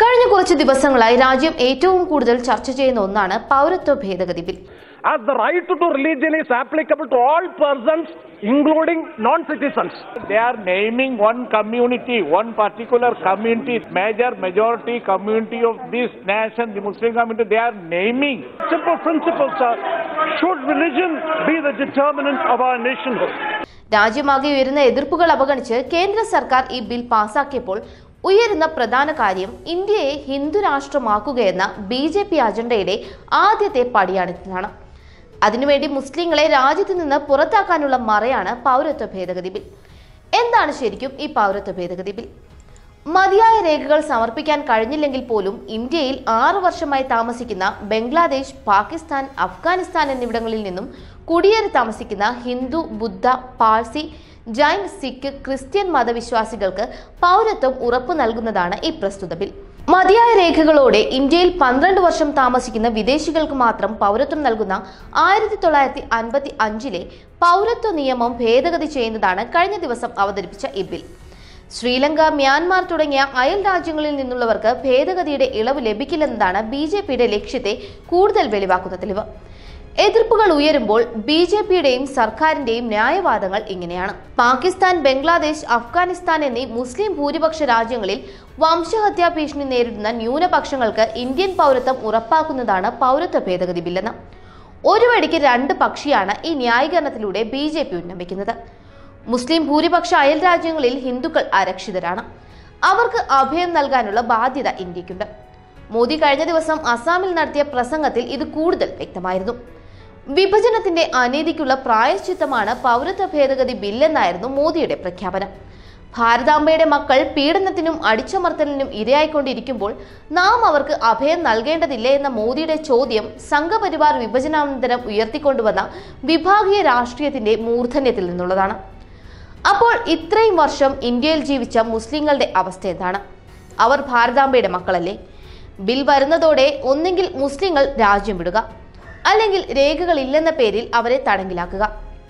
കഴിഞ്ഞ കുറച്ച് ദിവസങ്ങളായി രാജ്യം ഏറ്റവും കൂടുതൽ ചർച്ച ചെയ്യുന്ന ഒന്നാണ് പൗരത്വ ഭേദഗതി bill as the right to religion is applicable to all persons, including non-citizens. They are naming one community, one particular community, major majority community of this nation, the Muslim community, they are naming. Simple principles are, should religion be the determinant of our nationhood? രാജ്യമാകെ ഉയരുന്ന എതിർപ്പുകൾ അവഗണിച്ച് കേന്ദ്ര സർക്കാർ ഈ bill പാസാക്കിയപ്പോൾ ഉയരുന്ന പ്രധാന കാര്യം ഇന്ത്യയെ ഹിന്ദു രാഷ്ട്രമാക്കുകയെന്ന ബി ജെ പി അജണ്ടയുടെ ആദ്യത്തെ പടിയാണിതാണ് അതിനുവേണ്ടി മുസ്ലിങ്ങളെ രാജ്യത്ത് നിന്ന് പുറത്താക്കാനുള്ള മറയാണ് പൗരത്വ ഭേദഗതി ബിൽ എന്താണ് ശരിക്കും ഈ പൗരത്വ ഭേദഗതി ബിൽ മതിയായ രേഖകൾ സമർപ്പിക്കാൻ കഴിഞ്ഞില്ലെങ്കിൽ പോലും ഇന്ത്യയിൽ ആറു വർഷമായി താമസിക്കുന്ന ബംഗ്ലാദേശ് പാകിസ്ഥാൻ അഫ്ഗാനിസ്ഥാൻ എന്നിവിടങ്ങളിൽ നിന്നും കുടിയേറി താമസിക്കുന്ന ഹിന്ദു ബുദ്ധ പാഴ്സി ജൈൻ സിഖ് ക്രിസ്ത്യൻ മതവിശ്വാസികൾക്ക് പൗരത്വം ഉറപ്പു നൽകുന്നതാണ് ഈ പ്രസ്തുത ബിൽ മതിയായ രേഖകളോടെ ഇന്ത്യയിൽ പന്ത്രണ്ട് വർഷം താമസിക്കുന്ന വിദേശികൾക്ക് മാത്രം പൗരത്വം നൽകുന്ന ആയിരത്തി തൊള്ളായിരത്തി അൻപത്തി അഞ്ചിലെ പൗരത്വ നിയമം ഭേദഗതി ചെയ്യുന്നതാണ് കഴിഞ്ഞ ദിവസം അവതരിപ്പിച്ച ഈ ബിൽ ശ്രീലങ്ക മ്യാൻമാർ തുടങ്ങിയ അയൽ രാജ്യങ്ങളിൽ നിന്നുള്ളവർക്ക് ഭേദഗതിയുടെ ഇളവ് ലഭിക്കില്ലെന്നതാണ് ബി ജെ പിയുടെ ലക്ഷ്യത്തെ കൂടുതൽ വെളിവാക്കുന്ന തെളിവ് എതിർപ്പുകൾ ഉയരുമ്പോൾ ബി ജെ പിയുടെയും സർക്കാരിന്റെയും ന്യായവാദങ്ങൾ ഇങ്ങനെയാണ് പാകിസ്ഥാൻ ബംഗ്ലാദേശ് അഫ്ഗാനിസ്ഥാൻ എന്നീ മുസ്ലിം ഭൂരിപക്ഷ രാജ്യങ്ങളിൽ വംശഹത്യാ ഭീഷണി നേരിടുന്ന ന്യൂനപക്ഷങ്ങൾക്ക് ഇന്ത്യൻ പൗരത്വം ഉറപ്പാക്കുന്നതാണ് പൗരത്വ ഭേദഗതി ബില്ലെന്ന് ഒരു വഴിക്ക് രണ്ട് പക്ഷിയാണ് ഈ ന്യായീകരണത്തിലൂടെ ബി ജെ പി ഉന്നമിക്കുന്നത് മുസ്ലിം ഭൂരിപക്ഷ അയൽ രാജ്യങ്ങളിൽ ഹിന്ദുക്കൾ അരക്ഷിതരാണ് അവർക്ക് അഭയം നൽകാനുള്ള ബാധ്യത ഇന്ത്യക്കുണ്ട് മോദി കഴിഞ്ഞ ദിവസം അസാമിൽ നടത്തിയ പ്രസംഗത്തിൽ ഇത് കൂടുതൽ വ്യക്തമായിരുന്നു വിഭജനത്തിന്റെ അനീതിക്കുള്ള പ്രായശ്ചിത്തമാണ് പൗരത്വ ഭേദഗതി ബില്ലെന്നായിരുന്നു മോദിയുടെ പ്രഖ്യാപനം ഭാരതാംബയുടെ മക്കൾ പീഡനത്തിനും അടിച്ചമർത്തലിനും ഇരയായിക്കൊണ്ടിരിക്കുമ്പോൾ നാം അവർക്ക് അഭയം നൽകേണ്ടതില്ലേ എന്ന മോദിയുടെ ചോദ്യം സംഘപരിവാർ വിഭജനാനന്തരം ഉയർത്തിക്കൊണ്ടുവന്ന വിഭാഗീയ രാഷ്ട്രീയത്തിന്റെ മൂർധന്യത്തിൽ നിന്നുള്ളതാണ് അപ്പോൾ ഇത്രയും വർഷം ഇന്ത്യയിൽ ജീവിച്ച മുസ്ലിങ്ങളുടെ അവസ്ഥ എന്താണ് അവർ ഭാരതാംബയുടെ മക്കളല്ലേ ബിൽ വരുന്നതോടെ ഒന്നെങ്കിൽ മുസ്ലിങ്ങൾ രാജ്യം വിടുക അല്ലെങ്കിൽ രേഖകളില്ലെന്ന പേരിൽ അവരെ തടങ്കിലാക്കുക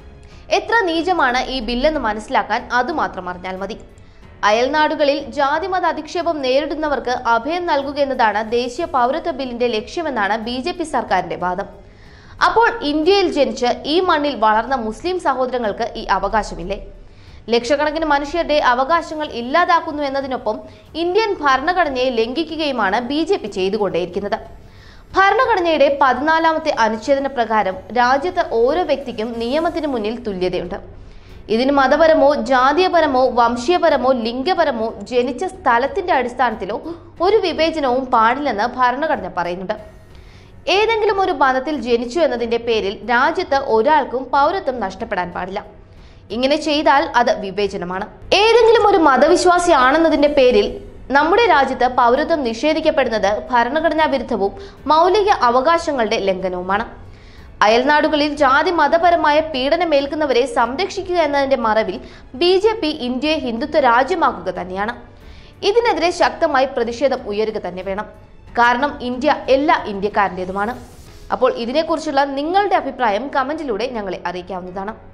എത്ര നീചമാണ് ഈ ബില്ലെന്ന് മനസ്സിലാക്കാൻ അതുമാത്രം അറിഞ്ഞാൽ മതി അയൽനാടുകളിൽ ജാതിമത അധിക്ഷേപം നേരിടുന്നവർക്ക് അഭയം നൽകുക എന്നതാണ് ദേശീയ പൗരത്വ ബില്ലിന്റെ ലക്ഷ്യമെന്നാണ് ബി ജെ പി സർക്കാരിന്റെ വാദം അപ്പോൾ ഇന്ത്യയിൽ ജനിച്ച് ഈ മണ്ണിൽ വളർന്ന മുസ്ലിം സഹോദരങ്ങൾക്ക് ഈ അവകാശമില്ലേ ലക്ഷക്കണക്കിന് മനുഷ്യരുടെ അവകാശങ്ങൾ ഇല്ലാതാക്കുന്നു എന്നതിനൊപ്പം ഇന്ത്യൻ ഭരണഘടനയെ ലംഘിക്കുകയുമാണ് ബി ജെ പി ചെയ്തുകൊണ്ടേയിരിക്കുന്നത് ഭരണഘടനയുടെ പതിനാലാമത്തെ അനുച്ഛേദന പ്രകാരം രാജ്യത്ത് ഓരോ വ്യക്തിക്കും നിയമത്തിന് മുന്നിൽ തുല്യതയുണ്ട് ഇതിന് മതപരമോ ജാതീയപരമോ വംശീയപരമോ ലിംഗപരമോ ജനിച്ച സ്ഥലത്തിന്റെ അടിസ്ഥാനത്തിലോ ഒരു വിവേചനവും പാടില്ലെന്ന് ഭരണഘടന പറയുന്നുണ്ട് ഏതെങ്കിലും ഒരു മതത്തിൽ ജനിച്ചു എന്നതിന്റെ പേരിൽ രാജ്യത്ത് ഒരാൾക്കും പൗരത്വം നഷ്ടപ്പെടാൻ പാടില്ല ഇങ്ങനെ ചെയ്താൽ അത് വിവേചനമാണ് ഏതെങ്കിലും ഒരു മതവിശ്വാസിയാണെന്നതിന്റെ പേരിൽ നമ്മുടെ രാജ്യത്ത് പൗരത്വം നിഷേധിക്കപ്പെടുന്നത് ഭരണഘടനാ വിരുദ്ധവും മൗലിക അവകാശങ്ങളുടെ ലംഘനവുമാണ് അയൽനാടുകളിൽ ജാതി മതപരമായ പീഡനമേൽക്കുന്നവരെ സംരക്ഷിക്കുക എന്നതിന്റെ മറവിൽ ബി ജെ പി ഇന്ത്യയെ ഹിന്ദുത്വ രാജ്യമാക്കുക തന്നെയാണ് ഇതിനെതിരെ ശക്തമായി പ്രതിഷേധം ഉയരുക തന്നെ വേണം കാരണം ഇന്ത്യ എല്ലാ ഇന്ത്യക്കാരൻ്റെതുമാണ് അപ്പോൾ ഇതിനെക്കുറിച്ചുള്ള നിങ്ങളുടെ അഭിപ്രായം കമന്റിലൂടെ ഞങ്ങളെ അറിയിക്കാവുന്നതാണ്